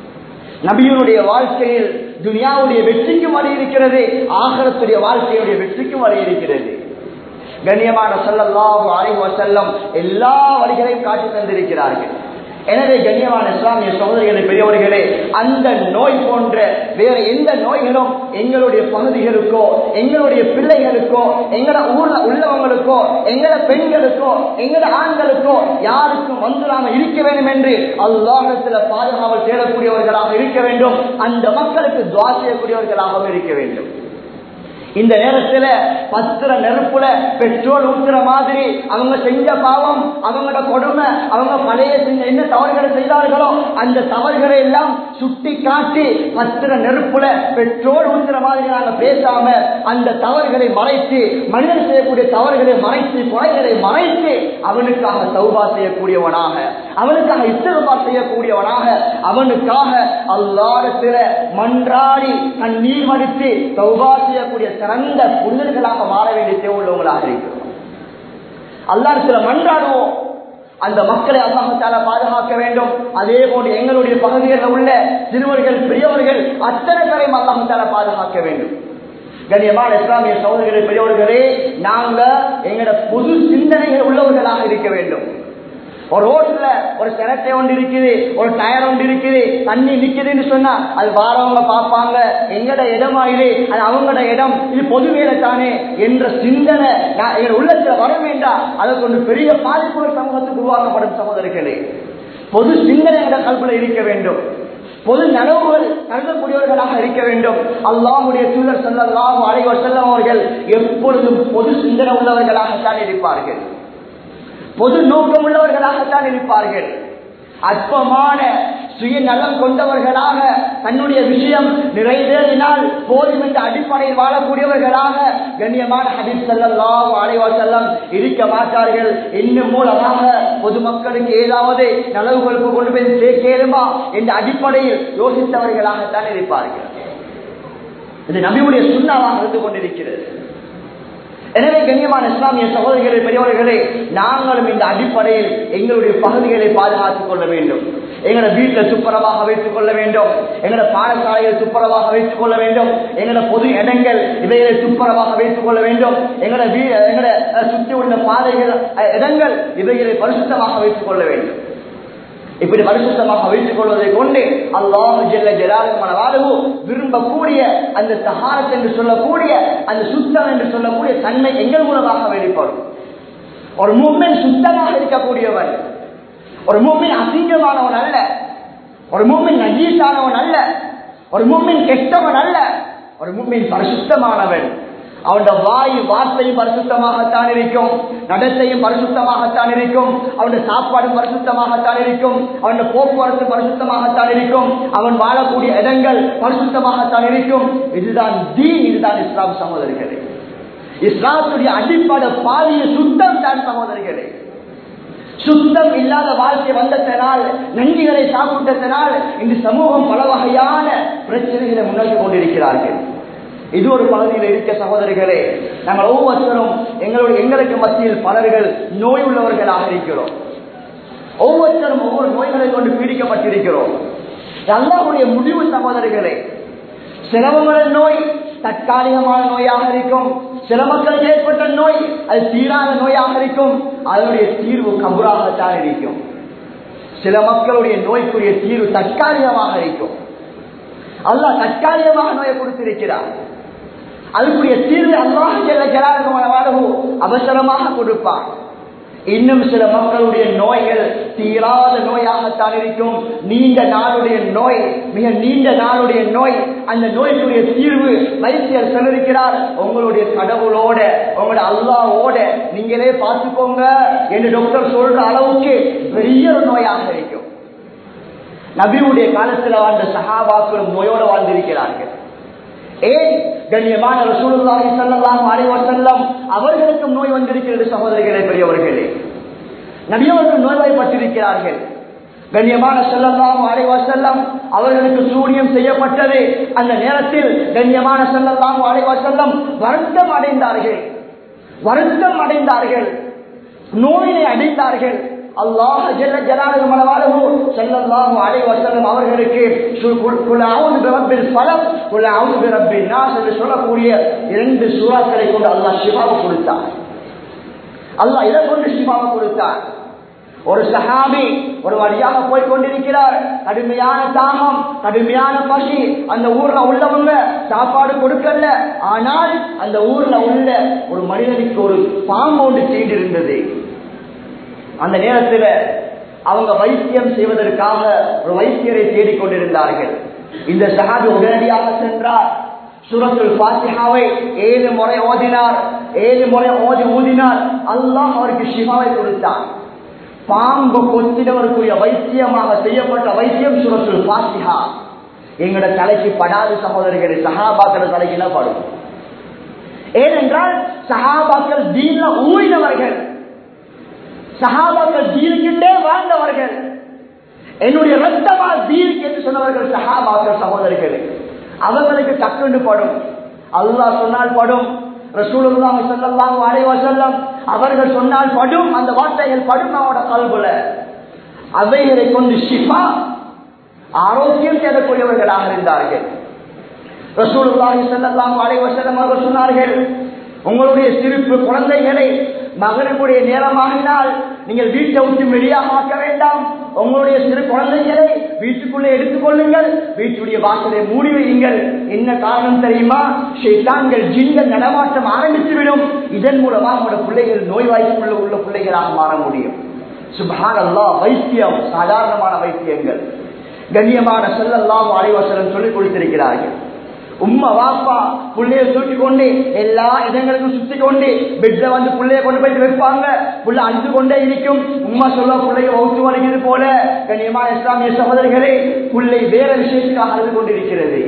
நபியுடைய வாழ்க்கையில் துனியாவுடைய வெற்றிக்கும் வழி இருக்கிறது ஆகரத்துடைய வாழ்க்கையுடைய வெற்றிக்கும் வழி இருக்கிறது கண்ணியமான செல்லல்லாஹு அலைஹி வஸல்லம் எல்லா வழிகளையும் காட்டி தந்திருக்கிறார்கள் எனவே கண்ணியமான இஸ்லாமிய சகோதரிகளை பெரியவர்களே அந்த நோய் போன்ற வேற எந்த நோய்களும் எங்களுடைய பகுதிகளுக்கோ எங்களுடைய பிள்ளைகளுக்கோ எங்களோட ஊர்ல உள்ளவங்களுக்கோ எங்களோட பெண்களுக்கோ எங்களோட ஆண்களுக்கோ யாருக்கும் வந்துடாம இருக்க வேண்டும் என்று அல்லாஹத்துல பாதுகாவல் தேடக்கூடியவர்களாக இருக்க வேண்டும் அந்த மக்களுக்கு துவா செய்யக்கூடியவர்களாகவும் இருக்க வேண்டும் இந்த நேரத்துல பத்திர நெருப்புல பெட்ரோல் ஊத்துற மாதிரி அவங்க செஞ்ச பாவம் அவங்களோட கொடுமை அவங்க பழைய செஞ்ச என்ன தவறுகளை செய்தார்களோ அந்த தவறுகளை எல்லாம் சுட்டி காட்டி பத்திர நெருப்புல பெட்ரோல் ஊத்துற மாதிரி நாங்க பேசாம அந்த தவறுகளை மறைத்து மனிதன் செய்யக்கூடிய தவறுகளை மறைத்து குறைகளை மறைத்து அவனுக்காக சௌபா செய்யக்கூடியவனாக அவனுக்காக இஸ்தருபா செய்யக்கூடியவனாக அவனுக்காக அல்லாடத்தில மன்றாடி கண்ணீர் மடித்து சௌபா செய்யக்கூடிய சிறந்த புனிதர்களாக மாற வேண்டிய தேவையுள்ளவங்களாக இருக்கிறோம் அல்லாடத்துல மன்றாடுவோம் அந்த மக்களை அல்லாஹால பாதுகாக்க வேண்டும் அதே போன்று எங்களுடைய பகுதிகளில் உள்ள சிறுவர்கள் பெரியவர்கள் அத்தனை பேரையும் அல்லாஹால பாதுகாக்க வேண்டும் கண்ணியமான இஸ்லாமிய சகோதரர்களே பெரியவர்களே நாங்க எங்களோட பொது சிந்தனைகள் உள்ளவர்களாக இருக்க வேண்டும் ஒரு ரோட்ல ஒரு சிரட்டை ஒன்று இருக்குது ஒரு டயர் ஒன்று இருக்குது தண்ணி நிக்குதுன்னு சொன்னா அது வாரவங்க பார்ப்பாங்க எங்கட இடமா இது அது அவங்களோட இடம் இது பொது வேலை தானே என்ற சிந்தனை நான் எங்க உள்ளத்துல வர வேண்டாம் அதை கொண்டு பெரிய பாதிப்புகள் சமூகத்துக்கு உருவாக்கப்படும் சகோதரர்களே பொது சிந்தனை என்ற கல்வில இருக்க வேண்டும் பொது நனவுகள் கருதக்கூடியவர்களாக இருக்க வேண்டும் அல்லாஹுடைய தூதர் செல்லலாம் அலைவர் செல்லம் அவர்கள் எப்பொழுதும் பொது சிந்தனை உள்ளவர்களாகத்தான் இருப்பார்கள் பொது நோக்கம் உள்ளவர்களாகத்தான் இருப்பார்கள் அற்பமான சுயநலம் கொண்டவர்களாக தன்னுடைய விஷயம் நிறைவேறினால் போதும் என்ற அடிப்படையில் வாழக்கூடியவர்களாக கண்ணியமான ஹபீப் செல்லல்லாம் அலைவாசல்லம் இருக்க மாட்டார்கள் இன்னும் மூலமாக பொதுமக்களுக்கு ஏதாவது நலவுகளுக்கு கொண்டு போய் சேர்க்கேருமா என்ற அடிப்படையில் யோசித்தவர்களாகத்தான் இருப்பார்கள் இது நபியுடைய சுண்ணாவாக இருந்து கொண்டிருக்கிறது எனவே கண்ணியமான இஸ்லாமிய சகோதரிகளே பெரியவர்களே நாங்களும் இந்த அடிப்படையில் எங்களுடைய பகுதிகளை பாதுகாத்துக் கொள்ள வேண்டும் எங்களோட வீட்டை துப்புரவாக வைத்துக் கொள்ள வேண்டும் எங்களோட பாடசாலைகளை துப்புரவாக வைத்துக் கொள்ள வேண்டும் எங்களோட பொது இடங்கள் இவைகளை துப்புரவாக வைத்துக் கொள்ள வேண்டும் எங்களோட வீ எங்களோட சுற்றி உள்ள பாதைகள் இடங்கள் இவைகளை பரிசுத்தமாக வைத்துக் கொள்ள வேண்டும் இப்படி பரிசுத்தமாக வைத்துக் கொள்வதை கொண்டு அல்லாஹு ஜெல்ல ஜலாலுமான வாழ்வு விரும்பக்கூடிய அந்த சகாரத் என்று சொல்லக்கூடிய அந்த சுத்தம் என்று சொல்லக்கூடிய தன்மை எங்கள் மூலமாக வெளிப்படும் ஒரு மூமின் சுத்தமாக இருக்கக்கூடியவன் ஒரு மூமின் அசிங்கமானவன் அல்ல ஒரு மூமின் நஜீஸானவன் அல்ல ஒரு மூமின் கெட்டவன் அல்ல ஒரு மூமின் பரிசுத்தமானவன் அவனோட வாய் வார்த்தையும் பரிசுத்தமாகத்தான் இருக்கும் நடத்தையும் பரிசுத்தமாகத்தான் இருக்கும் அவனுடைய சாப்பாடும் பரிசுத்தமாகத்தான் இருக்கும் அவனுடைய போக்குவரத்து பரிசுத்தமாகத்தான் இருக்கும் அவன் வாழக்கூடிய இடங்கள் பரிசுத்தமாகத்தான் இருக்கும் இதுதான் தீன் இதுதான் இஸ்லாம் சகோதரிகளே இஸ்லாத்துடைய அடிப்படை பாலிய சுத்தம் தான் சகோதரிகளே சுத்தம் இல்லாத வாழ்க்கை வந்ததனால் நன்றிகளை சாப்பிட்டதனால் இந்த சமூகம் பல வகையான பிரச்சனைகளை முன்னோக்கி கொண்டிருக்கிறார்கள் இது ஒரு பகுதியில் இருக்க சகோதரிகளே நாங்கள் ஒவ்வொருத்தரும் எங்களுடைய எங்களுக்கு மத்தியில் பலர்கள் நோய் உள்ளவர்களாக இருக்கிறோம் ஒவ்வொருத்தரும் ஒவ்வொரு நோய்களை கொண்டு பீடிக்கப்பட்டிருக்கிறோம் அல்லாவுடைய முடிவு சகோதரிகளே சிரமங்கள நோய் தற்காலிகமான நோயாக இருக்கும் சில மக்களுக்கு ஏற்பட்ட நோய் அது தீராத நோயாக இருக்கும் அதனுடைய தீர்வு கபுராகத்தான் இருக்கும் சில மக்களுடைய நோய்க்குரிய தீர்வு தற்காலிகமாக இருக்கும் அல்லாஹ் தற்காலிகமாக நோயை கொடுத்திருக்கிறார் அதுக்குரிய தீர்வு அல்லாஹ் செல்ல ஜலாதகமானவாடவோ அவசரமாக கொடுப்பான் இன்னும் சில மக்களுடைய நோய்கள் தீராத நோயாகத்தான் இருக்கும் நீண்ட நாளுடைய நோய் மிக நீண்ட நாளுடைய நோய் அந்த நோய்க்குரிய தீர்வு வைத்தியர் சொல்லிருக்கிறார் உங்களுடைய கடவுளோட உங்களோட அல்லாவோட நீங்களே பார்த்துக்கோங்க என்று டாக்டர் சொல்ற அளவுக்கு பெரிய ஒரு நோயாக இருக்கும் நபியுடைய காலத்தில் வாழ்ந்த சகாபாக்களும் நோயோடு வாழ்ந்திருக்கிறார்கள் ஏன் கண்ணியமான ரசூலுல்லாஹி ஸல்லல்லாஹு அலைஹி வஸல்லம் அவர்களுக்கும் நோய் வந்திருக்கிறது சகோதரிகளே பெரியவர்களே நபியவர்கள் நோய்வாய்ப்பட்டிருக்கிறார்கள் கண்ணியமான ஸல்லல்லாஹு அலைஹி வஸல்லம் அவர்களுக்கு சூரியம் செய்யப்பட்டது அந்த நேரத்தில் கண்ணியமான ஸல்லல்லாஹு அலைஹி வஸல்லம் வருத்தம் அடைந்தார்கள் வருத்தம் அடைந்தார்கள் நோயினை அடைந்தார்கள் அல்லாஹ் ஜல்ல ஜலாலுஹு மனவாலுஹு ஸல்லல்லாஹு அலைஹி வஸல்லம் அவர்களுக்கு குல் அஊது பிரப்பில் ஃபலக் குல் அஊது பிரப்பின் நாஸ் என்று சொல்லக்கூடிய இரண்டு சூறாக்களை கொண்டு அல்லாஹ் ஷிஃபாவை கொடுத்தார் அல்லாஹ் இதை கொண்டு ஷிஃபாவை கொடுத்தார் ஒரு சஹாபி ஒரு வழியாக போய் கொண்டிருக்கிறார் கடுமையான தாகம் கடுமையான பசி அந்த ஊர்ல உள்ளவங்க சாப்பாடு கொடுக்கல ஆனால் அந்த ஊர்ல உள்ள ஒரு மனிதனுக்கு ஒரு பாம்பு ஒன்று தீண்டிருந்தது அந்த நேரத்தில் அவங்க வைத்தியம் செய்வதற்காக ஒரு வைத்தியரை தேடிக்கொண்டிருந்தார்கள் இந்த சஹாபி உடனடியாக சென்றார் சுரத்துல் பாத்தியாவை ஏழு முறை ஓதினார் ஏழு முறை ஓதி ஊதினார் அல்லாஹ் அவருக்கு சிவாவை கொடுத்தார் பாம்பு கொத்தினவருக்குரிய வைத்தியமாக செய்யப்பட்ட வைத்தியம் சுரத்துல் பாத்தியா எங்களோட தலைக்கு படாத சகோதரிகளை சகாபாக்கள் தலைக்கு என்ன படும் ஏனென்றால் சகாபாக்கள் தீன ஊழினவர்கள் சகாபாக்கள் தீனுக்கிட்டே வாழ்ந்தவர்கள் என்னுடைய ரத்தமா தீனுக்கு என்று சொன்னவர்கள் சகாபாக்கள் சகோதரிகள் அவர்களுக்கு டக்குண்டு படும் அல்லாஹ் சொன்னால் படும் ரசூலுல்லாஹி ஸல்லல்லாஹு அலைஹி வஸல்லம் அவர்கள் சொன்னால் படும் அந்த வார்த்தைகள் படும் நம்மோட கல்புல அவைகளை கொண்டு ஷிஃபா ஆரோக்கியம் தேடக்கூடியவர்களாக இருந்தார்கள் ரசூலுல்லாஹி ஸல்லல்லாஹு அலைஹி வஸல்லம் அவர்கள் சொன்னார்கள் உங்களுடைய சிரிப்பு குழந்தைகளை மகனுடைய நேரமாகினால் நீங்கள் வீட்டை விட்டு வெளியாக ஆக்க வேண்டாம் உங்களுடைய சிறு குழந்தைகளை வீட்டுக்குள்ளே எடுத்துக் கொள்ளுங்கள் வீட்டுடைய வாசலை மூடி வையுங்கள் என்ன காரணம் தெரியுமா ஷைத்தான்கள் ஜின்கள் நடமாட்டம் ஆரம்பித்துவிடும் இதன் மூலமாக உங்களோட பிள்ளைகள் நோய்வாய்ப்புள்ள உள்ள பிள்ளைகளாக மாற முடியும் சுபஹான் அல்லா வைத்தியம் சாதாரணமான வைத்தியங்கள் கண்ணியமான செல்லல்லாம் அலைவாசலம் சொல்லிக் கொடுத்திருக்கிறார்கள் உம்மா வாப்பா புள்ளைய தூக்கி கொண்டு எல்லா இடங்களுக்கும் சுத்தி கொண்டு பெட்ல வந்து புள்ளைய கொண்டு போயிட்டு வைப்பாங்க புள்ள அழுது கொண்டே இருக்கும் உம்மா சொல்ல புள்ளைய வகுத்து வரைக்கிறது போல கண்ணியமா இஸ்லாமிய சகோதரிகளே புள்ளை வேற விஷயத்துக்காக அழுது கொண்டிருக்கிறது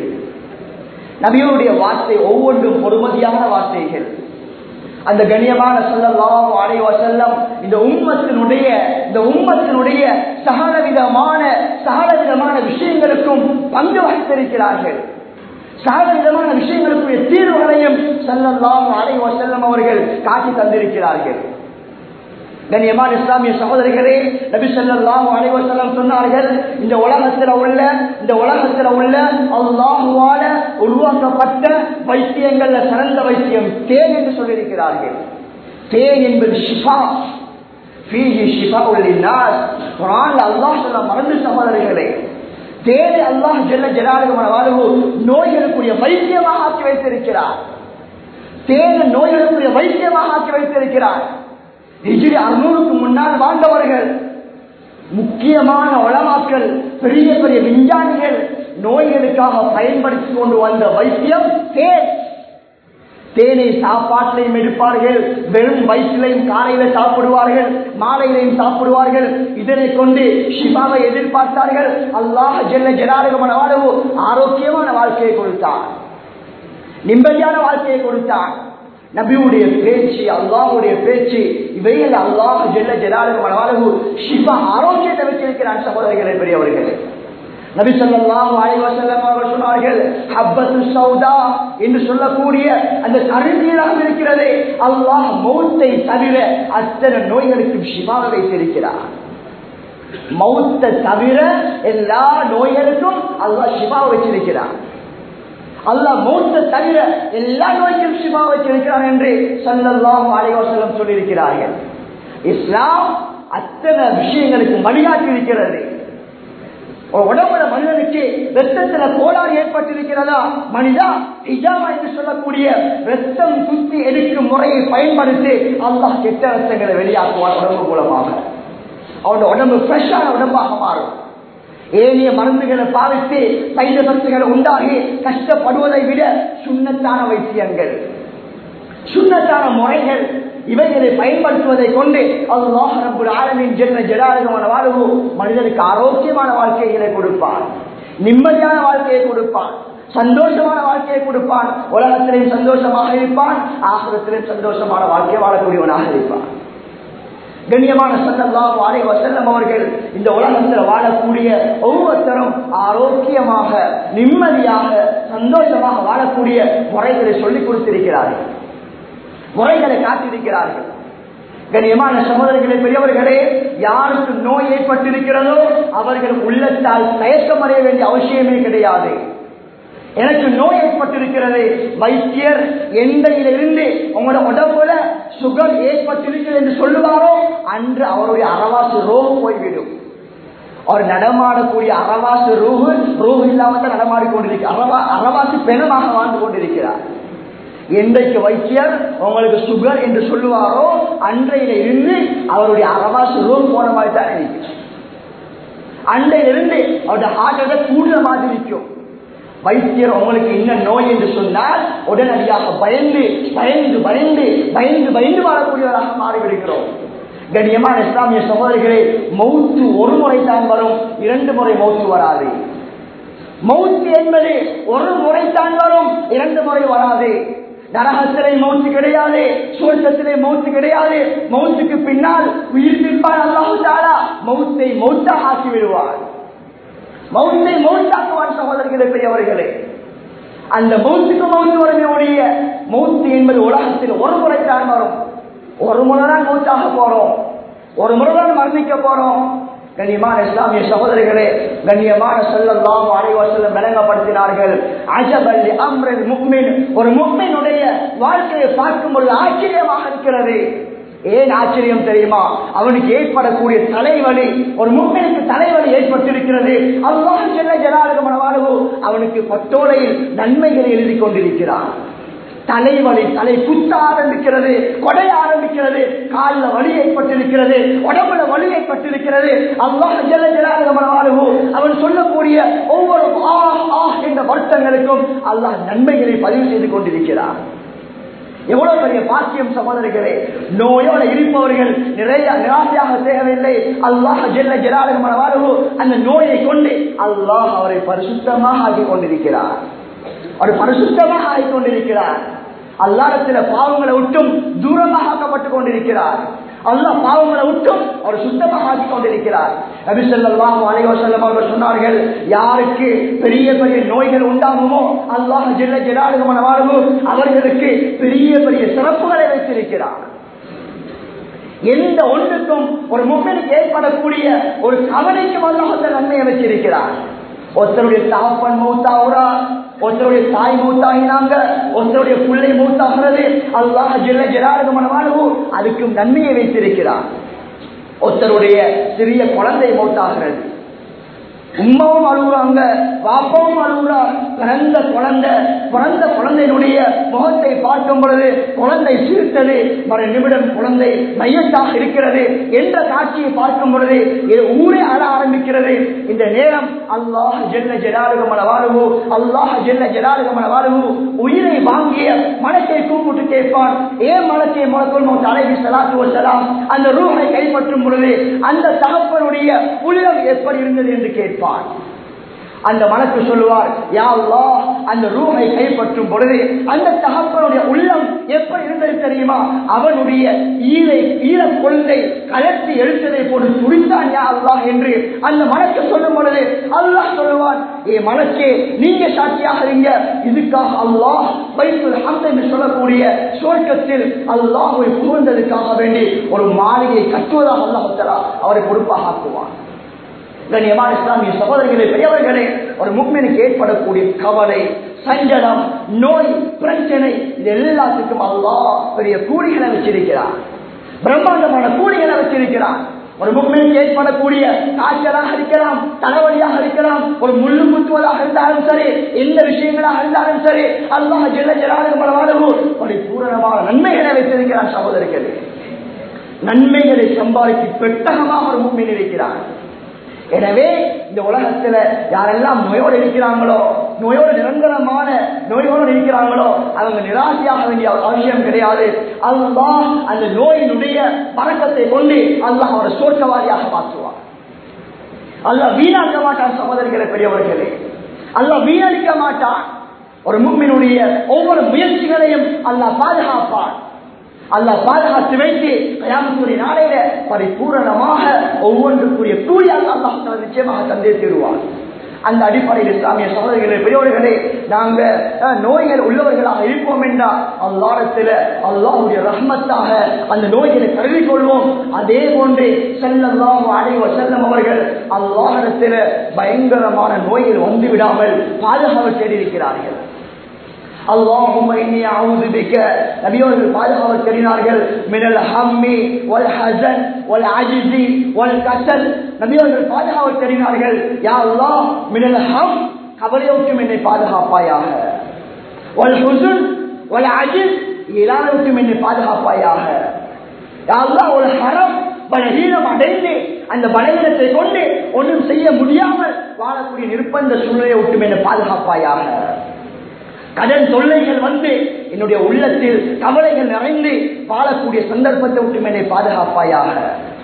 நபியோடைய வார்த்தை ஒவ்வொன்றும் பொறுமதியான வார்த்தைகள் அந்த கண்ணியமான சொல்லலாம் அடைவ செல்லம் இந்த உம்மத்தினுடைய இந்த உம்மத்தினுடைய சகலவிதமான சகலவிதமான விஷயங்களுக்கும் பங்கு வகித்திருக்கிறார்கள் சகல விதமான விஷயங்களுக்குரிய தீர்வுகளையும் செல்லலாம் அலைவ செல்லம் அவர்கள் காட்டி தந்திருக்கிறார்கள் கண்ணியமான இஸ்லாமிய சகோதரிகளே நபி ஸல்லல்லாஹு அலைஹி வஸல்லம் சொன்னார்கள் இந்த உலகத்தில் உள்ள இந்த உலகத்தில் உள்ள அல்லாஹ்வால உருவாக்கப்பட்ட வைத்தியங்கள்ல சிறந்த வைத்தியம் தேன் என்று சொல்லியிருக்கிறார்கள் தேன் என்பது ஷிஃபா ஃபீஹி ஷிஃபாஉல் லின்னாஸ் குர்ஆன்ல அல்லாஹ் சொல்ல மறந்து சகோதரிகளே தேவை அல்லாஹ் ஜெல்ல ஜலாலுகமான வாழ்வு நோய்களுக்குரிய வைத்தியமாக ஆக்கி வைத்திருக்கிறார் தேவை நோய்களுக்குரிய வைத்தியமாக ஆக்கி வைத்திருக்கிறார் ஹிஜ்ரி அறுநூறுக்கு முன்னால் வாழ்ந்தவர்கள் முக்கியமான உளமாக்கள் பெரிய பெரிய விஞ்ஞானிகள் நோய்களுக்காக பயன்படுத்தி கொண்டு வந்த வைத்தியம் தேன் தேனை சாப்பாட்டிலையும் எடுப்பார்கள் வெறும் வயிற்றிலையும் காலையில சாப்பிடுவார்கள் மாலையிலையும் சாப்பிடுவார்கள் இதனை கொண்டு சிவாவை எதிர்பார்த்தார்கள் அல்லாஹ் ஜெல்ல ஜலாலுகமான வாழ்வு ஆரோக்கியமான வாழ்க்கையை கொடுத்தார் நிம்மதியான வாழ்க்கையை கொடுத்தார் நபியுடைய பேச்சு அல்லாஹுடைய பேச்சு இவைகள் அல்லாஹ் ஜெல்ல ஜலாலுகமான வாழ்வு சிவா ஆரோக்கியத்தை வச்சிருக்கிறான் சகோதரர்களே பெரியவர்களே நபி ஸல்லல்லாஹு அலைஹி வஸல்லம் அவர்கள் சொன்னார்கள் ஹப்பத்து சௌதா என்று சொல்லக்கூடிய அந்த கருவியலாக இருக்கிறது அல்லாஹ் மௌத்தை தவிர அத்தனை நோய்களுக்கும் ஷிஃபாவை வைத்திருக்கிறார் மௌத்தை தவிர எல்லா நோய்களுக்கும் அல்லாஹ் ஷிஃபாவை வச்சிருக்கிறார் அல்லாஹ் மௌத்த தவிர எல்லா நோய்க்கும் சிவா வச்சிருக்கிறான் என்று சல்லல்லாஹு அலைஹி வஸல்லம் சொல்லியிருக்கிறார்கள் இஸ்லாம் அத்தனை விஷயங்களுக்கு வழிகாட்டி இருக்கிறது ஒரு உடம்புல மனிதனுக்கு ரத்தத்துல கோளாறு ஏற்பட்டிருக்கிறதா மனிதா ஹிஜாமா என்று சொல்லக்கூடிய ரத்தம் குத்தி எடுக்கும் முறையை பயன்படுத்தி அல்லாஹ் கெட்ட ரத்தங்களை வெளியாக்குவார் உடம்பு மூலமாக அவனோட உடம்பு ஃப்ரெஷ்ஷான உடம்பாக மாறும் ஏனைய மருந்துகளை பாவித்து சைடு எஃபெக்ட்களை உண்டாகி கஷ்டப்படுவதை விட சுண்ணத்தான வைத்தியங்கள் சுண்ணத்தான முறைகள் இவைகளை பயன்படுத்துவதை கொண்டு அல்லாஹ் ரப்புல் ஆலமீன் ஜென்ன ஜலாலுமான வாழ்வு மனிதனுக்கு ஆரோக்கியமான வாழ்க்கைகளை கொடுப்பான் நிம்மதியான வாழ்க்கையை கொடுப்பான் சந்தோஷமான வாழ்க்கையை கொடுப்பான் உலகத்திலையும் சந்தோஷமாக இருப்பான் ஆசிரத்திலையும் சந்தோஷமான வாழ்க்கையை வாழக்கூடியவனாக இருப்பான் கண்ணியமான சல்லல்லாஹு அலைஹி வஸல்லம் அவர்கள் இந்த உலகத்தில் வாழக்கூடிய ஒவ்வொருத்தரும் ஆரோக்கியமாக நிம்மதியாக சந்தோஷமாக வாழக்கூடிய முறைகளை சொல்லிக் கொடுத்திருக்கிறார்கள் முறைகளை காட்டியிருக்கிறார்கள் கண்ணியமான சகோதரர்களே பெரியவர்களே யாருக்கு நோய் ஏற்பட்டிருக்கிறதோ அவர்கள் உள்ளத்தால் தயக்கம் அடைய வேண்டிய அவசியமே கிடையாது எனக்கு நோய் ஏற்பட்டிருக்கிறது வைத்தியர் எண்டையிலிருந்து உங்களோட உடம்புல சுகர் ஏற்பட்டிருக்கிறது என்று சொல்லுவாரோ அன்று அவருடைய அரவாசு ரோகம் போய்விடும் அவர் நடமாடக்கூடிய அரவாசு ரூஹு ரூஹு இல்லாமல் தான் நடமாடி கொண்டிருக்கிறார் அரவா அரவாசு பெணமாக வாழ்ந்து கொண்டிருக்கிறார் என்றைக்கு வைத்தியர் உங்களுக்கு சுகர் என்று சொல்லுவாரோ அன்றையில இருந்து அவருடைய அரவாசு ரூம் போன மாதிரி தான் இருக்கிறார் அன்றையிலிருந்து அவருடைய ஹார்ட் அட்டாக் கூடுதல் மாதிரி இருக்கும் வைத்தியர் உங்களுக்கு என்ன நோய் என்று சொன்னால் உடனடியாக பயந்து பயந்து பயந்து பயந்து பயந்து வாழக்கூடியவராக மாறிவிடுகிறோம் கண்ணியமான இஸ்லாமிய சகோதரிகளே மௌத்து ஒரு முறை தான் வரும் இரண்டு முறை மௌத்து வராது மௌத்து என்பது ஒரு முறை தான் வரும் இரண்டு முறை வராது நரகத்திலே மௌத்து கிடையாது சுவர்க்கத்திலே மௌத்து கிடையாது மௌத்துக்கு பின்னால் உயிர் பிற்பால் அல்லாஹு தாலா மௌத்தை மௌத்தாக ஆக்கி விடுவார் மௌத்தை மௌத்தாக்குவான் சகோதரர்களே பெரியவர்களே அந்த மௌத்துக்கு மௌத்து வருமே ஒழிய மௌத்து என்பது உலகத்தில் ஒரு முறை தான் வரும் ஒரு முறை தான் மௌத்தாக போறோம் ஒரு முறை தான் மரணிக்க போறோம் கண்ணியமான இஸ்லாமிய சகோதரிகளே கண்ணியமான செல்லல்லாம் அனைவசல்லம் விளங்கப்படுத்தினார்கள் அஜபல்லி அம்ரல் முக்மின் ஒரு முக்மினுடைய வாழ்க்கையை பார்க்கும் பொழுது ஆச்சரியமாக இருக்கிறது ஏன் ஆச்சரியம் தெரியுமா அவனுக்கு ஏற்படக்கூடிய தலைவலி ஒரு முக்மனுக்கு தலைவலி ஏற்பட்டிருக்கிறது அல்லாஹ் செல்ல ஜனாலுகமான வாழ்வு அவனுக்கு பட்டோலையில் நன்மைகளை எழுதி கொண்டிருக்கிறான் தலைவலி தலை குத்த ஆரம்பிக்கிறது கொடை ஆரம்பிக்கிறது காலில் வலி ஏற்பட்டிருக்கிறது உடம்புல வலி ஏற்பட்டிருக்கிறது அல்லாஹ் ஜெல ஜலாலுகமனவாளுவோ அவன் சொல்லக்கூடிய ஒவ்வொரு ஆ ஆ என்ற வருத்தங்களுக்கும் அல்லாஹ் நன்மைகளை பதிவு செய்து கொண்டிருக்கிறான் எவ்வளவு பெரிய பாக்கியம் சகோதரிகளே நோயோட இருப்பவர்கள் நிறைய நிராசையாக தேவையில்லை அல்லாஹ் ஜெல்ல ஜெலாலுகமான வாழ்வு அந்த நோயை கொண்டு அல்லாஹ் அவரை பரிசுத்தமாக ஆக்கி கொண்டிருக்கிறார் அவர் பரிசுத்தமாக ஆகிக் கொண்டிருக்கிறார் அல்லாடத்தில பாவங்களை விட்டும் தூரமாக ஆக்கப்பட்டுக் கொண்டிருக்கிறார் அல்லாஹ் பாவங்களை விட்டும் அவர் சுத்தமாக ஆக்கிக் கொண்டிருக்கிறார் நபி ஸல்லல்லாஹு அலைஹி வஸல்லம் அவர்கள் சொன்னார்கள் யாருக்கு பெரிய பெரிய நோய்கள் உண்டாகுமோ அல்லாஹ் ஜெல்ல ஜலாலுகமான வாழ்வு அவர்களுக்கு பெரிய பெரிய சிறப்புகளை வைத்திருக்கிறார் எந்த ஒன்றுக்கும் ஒரு முகனுக்கு ஏற்படக்கூடிய ஒரு கவலைக்கும் அல்லாஹ் நன்மையை வச்சிருக்கிறார் ஒருத்தருடைய தாப்பன் மௌத்தாவுரா ஒருத்தருடைய தாய் மூத்தாகினாங்க ஒருத்தருடைய பிள்ளை மூத்தாகிறது அல்லாஹ் ஜெல்ல ஜெலாலுகமான வாழ்வு அதுக்கும் நன்மையை வைத்திருக்கிறார் ஒருத்தருடைய சிறிய குழந்தை மூத்தாகிறது உம்மாவும் அழுகுறாங்க பாப்பாவும் அழுகுறார் பிறந்த குழந்தை பிறந்த குழந்தையினுடைய முகத்தை பார்க்கும் பொழுது குழந்தை சிரித்தது மறு நிமிடம் குழந்தை மையத்தாக இருக்கிறது என்ற காட்சியை பார்க்கும் பொழுது இது ஊரே அழ ஆரம்பிக்கிறது இந்த நேரம் அல்லாஹ் ஜெல்ல ஜெலாலுகமன வாழ்வு அல்லாஹ் ஜெல்ல ஜெலாலுகமன வாழ்வு உயிரை வாங்கிய மனத்தை கூப்பிட்டு கேட்பான் ஏன் மனத்தை முழக்கம் அலைவி சலாத்து வசலாம் அந்த ரூஹை கைப்பற்றும் பொழுது அந்த தகப்பனுடைய உள்ளம் எப்படி இருந்தது என்று கேட்பான் அந்த மனக்கு சொல்லுவார் யா அல்லாஹ் அந்த ரூஹை கைப்பற்றும் பொழுது அந்த தகப்பனுடைய உள்ளம் எப்படி இருந்தது தெரியுமா அவனுடைய ஈரை ஈர கொள்கை கலர்த்தி எழுத்ததை போட்டு துடித்தான் யா அல்லாஹ் என்று அந்த மனக்கு சொல்லும் பொழுது அல்லாஹ் சொல்லுவான் ஏ மனக்கே நீங்க சாட்சியாக இருங்க இதுக்காக அல்லாஹ் பைத்துல் ஹம்த் என்று சொல்லக்கூடிய சுவர்க்கத்தில் அல்லாஹை புகழ்ந்ததுக்காக வேண்டி ஒரு மாளிகையை கட்டுவதாக அல்லாஹ் அவரை பொறுப்பாக ஆக்குவான் கண்ணியமான இஸ்லாமிய சகோதரர்களே பெரியவர்களே ஒரு முக்மனுக்கு ஏற்படக்கூடிய கவலை சஞ்சலம் நோய் பிரச்சனை இது எல்லாத்துக்கும் அல்லாஹ் பெரிய கூலிகளை வச்சிருக்கிறார் பிரம்மாண்டமான கூலிகளை வச்சிருக்கிறார் ஒரு முக்மீனுக்கு ஏற்படக்கூடிய காய்ச்சலாக இருக்கலாம் தலைவலியாக இருக்கலாம் ஒரு முள்ளு முத்துவதாக இருந்தாலும் சரி எந்த விஷயங்களாக இருந்தாலும் சரி அல்லாஹ் ஜெல்ல ஜலாலும் ஒரு பூரணமான நன்மைகளை வைத்திருக்கிறார் சகோதரர்களே நன்மைகளை சம்பாதிக்கு பெட்டகமாக ஒரு முக்மீன் இருக்கிறார் எனவே இந்த உலகத்துல யாரெல்லாம் நோயோடு இருக்கிறாங்களோ நோயோடு நிரந்தரமான நோயோடு இருக்கிறாங்களோ அவங்க நிராசையாக வேண்டிய அவசியம் கிடையாது அல்லாஹ் அந்த நோயினுடைய பழக்கத்தை கொண்டு அல்லாஹ் அவரை சோர்க்கவாதியாக மாற்றுவார் அல்லாஹ் வீணாக்க மாட்டான் சகோதரர்களே பெரியவர்களே அல்லாஹ் வீணடிக்க மாட்டான் ஒரு முக்மினுடைய ஒவ்வொரு முயற்சிகளையும் அல்லாஹ் பாதுகாப்பான் அல்லாஹ் பாதுகாத்து வைத்து கயாமத்துடைய நாளையில பரிபூரணமாக ஒவ்வொன்றுக்குரிய கூலி அல்லாஹ் நிச்சயமாக தந்தே தருவார் அந்த அடிப்படையில் இஸ்லாமிய சகோதரிகளே பெரியவர்களே நாங்க அஹ், நோய்கள் உள்ளவர்களாக இருப்போம் என்றால் அல்லாடத்தில் அல்லாஹுடைய ரஹ்மத்தாக அந்த நோய்களை கருதி கொள்வோம் அதே போன்று செல்லல்லாம் அடைவ செல்லம் அவர்கள் அல்லாஹிடத்தில் பயங்கரமான நோய்கள் வந்து விடாமல் பாதுகாவல் தேடியிருக்கிறார்கள் اللهم إني أعوذ بك நபியோர்கள் பாதுகாவல் தெரினார்கள் மினல் ஹம்மி வல் ஹசன் வல் அஜிசி வல் கசல் நபியோர்கள் பாதுகாவல் தெரினார்கள் யா அல்லாஹ் மினல் ஹம் கவலையோட்டும் என்னை பாதுகாப்பாயாக வல் ஹுசுன் வல் அஜிஸ் இலானோட்டும் என்னை பாதுகாப்பாயாக யா அல்லாஹ் ஒரு ஹரம் பலகீனம் அடைந்து அந்த பலகீனத்தை கொண்டு ஒன்றும் செய்ய முடியாமல் வாழக்கூடிய நிர்பந்த சூழ்நிலையை விட்டும் என்னை பாதுகாப்பாயாக கடன் தொல்லைகள் வந்து என்னுடைய உள்ளத்தில் கவலைகள் நிறைந்து வாழக்கூடிய சந்தர்ப்பத்தை விட்டு என்னை பாதுகாப்பாயாக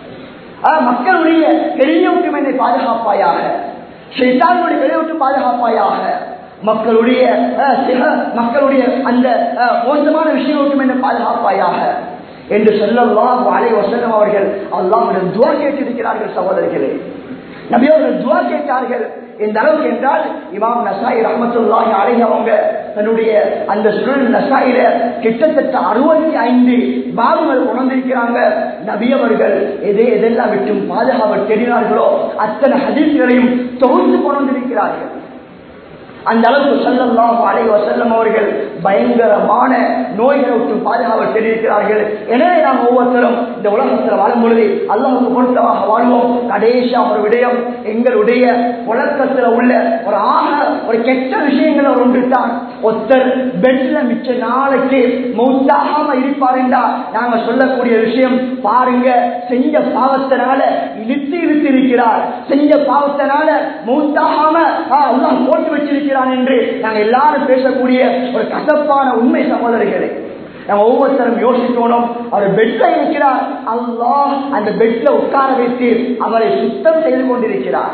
ஆ, மக்களுடைய வெளிய விட்டு என்னை பாதுகாப்பாயாக சைத்தானுடைய வெளிய விட்டு பாதுகாப்பாயாக மக்களுடைய ஆ, சில மக்களுடைய அந்த ஆ, மோசமான விஷயம் விட்டு என்னை பாதுகாப்பாயாக என்று சொல்லலாம் அலை வசனம் அவர்கள் அல்லாஹ்விடம் துவா கேட்டிருக்கிறார்கள் சகோதரர்களே நபியவர்கள் துவா கேட்டார்கள் இந்த அளவுக்கு என்றால் இமாம் நசாய் ரஹமத்துல்லாஹி அலைஹி அவங்க தன்னுடைய அந்த சுழல் நசாயில கிட்டத்தட்ட அறுபத்தி ஐந்து பாவங்கள் உணர்ந்திருக்கிறாங்க நபியவர்கள் எதை எதெல்லாம் விட்டும் பாதுகாவல் தெரிகிறார்களோ அத்தனை ஹதீஸ்களையும் தொகுத்து கொண்டிருக்கிறார்கள் அந்த அளவுக்கு செல்லலாம் அலைவ செல்லம் அவர்கள் பயங்கரமான நோய்களை விட்டு பாதுகாவல் தெரிவிக்கிறார்கள் எனவே நாம் ஒவ்வொருத்தரும் இந்த உலகத்தில் வாழும் பொழுது அல்லாஹுக்கு பொருத்தமாக வாழ்வோம் கடைசியா ஒரு விடயம் எங்களுடைய உலகத்தில் உள்ள ஒரு ஆக ஒரு கெட்ட விஷயங்கள் ஒரு ஒன்று தான் ஒருத்தர் பெட்ல மிச்ச நாளைக்கு மௌத்தாகாம இருப்பார் என்றா நாங்க சொல்லக்கூடிய விஷயம் பாருங்க செஞ்ச பாவத்தினால இழுத்து இழுத்து இருக்கிறார் செஞ்ச பாவத்தினால மௌத்தாகாம ஆ, அல்லாஹ் போட்டு வச்சிருக்கிறான் என்று நாங்க எல்லாரும் பேசக்கூடிய ஒரு கசப்பான உண்மை சகோதரிகளே நம்ம ஒவ்வொருத்தரும் யோசிக்கணும் அவர் பெட்ல இருக்கிறார் அல்லாஹ் அந்த பெட்ல உட்கார வைத்து அவரை சுத்தம் செய்து கொண்டிருக்கிறார்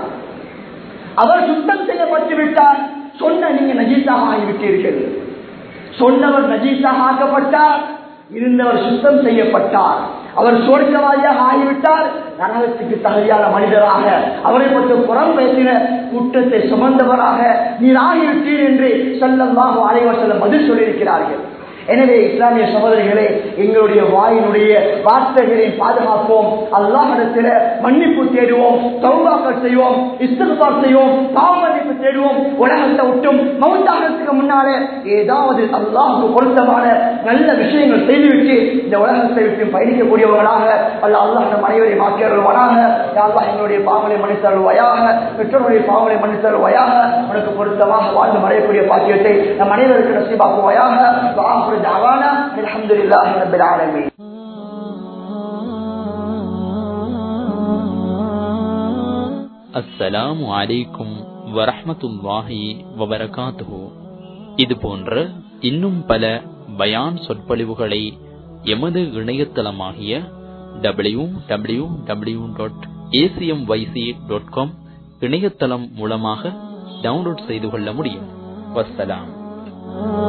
அவர் சுத்தம் செய்யப்பட்டு விட்டார் சொன்ன நீங்க நஜீஸாக ஆகிவிட்டீர்கள் சொன்னவர் நஜீஸாக ஆக்கப்பட்டார் இருந்தவர் சுத்தம் செய்யப்பட்டார் அவர் சோர்க்கவாதியாக ஆகிவிட்டார் நரகத்துக்கு தகுதியான மனிதராக அவரை பற்றி புறம் பேசின குற்றத்தை சுமந்தவராக நீர் ஆகிவிட்டீர் என்று செல்லமாக அலைவர் செல்ல பதில் சொல்லியிருக்கிறார்கள் எனவே இஸ்லாமிய சகோதரிகளே எங்களுடைய வாயினுடைய வார்த்தைகளை பாதுகாப்போம் அல்லாஹிடத்தில் மன்னிப்பு தேடுவோம் சௌபாக்கள் செய்வோம் இஸ்திருபார் செய்வோம் பாவ மன்னிப்பு தேடுவோம் உலகத்தை விட்டும் மௌத்தாகிறதுக்கு முன்னாலே ஏதாவது அல்லாஹுக்கு பொருத்தமான நல்ல விஷயங்கள் செய்துவிட்டு இந்த உலகத்தை விட்டு பயணிக்கக்கூடியவர்களாக அல்ல அல்லாஹ் நம் அனைவரை மாற்றியவர்களாக அல்லாஹ் எங்களுடைய பாவங்களை மன்னித்தருள்வாயாக பெற்றோருடைய பாவங்களை மன்னித்தருள்வாயாக உனக்கு பொருத்தமாக வாழ்ந்து மறையக்கூடிய பாக்கியத்தை நம் அனைவருக்கு நசீபாக்குவாயாக வாஹர் دعوانا الحمد لله رب العالمين அஸ்ஸலாமு அலைக்கும் வரஹ்மத்துல்லாஹி வபரகாத்துஹு இது போன்ற இன்னும் பல பயான் சொற்பொழிவுகளை எமது இணையதளமாகிய W W W dot ACM YC dot com இணையதளம் மூலமாக டவுன்லோட் செய்து கொள்ள முடியும் வஸ்ஸலாம்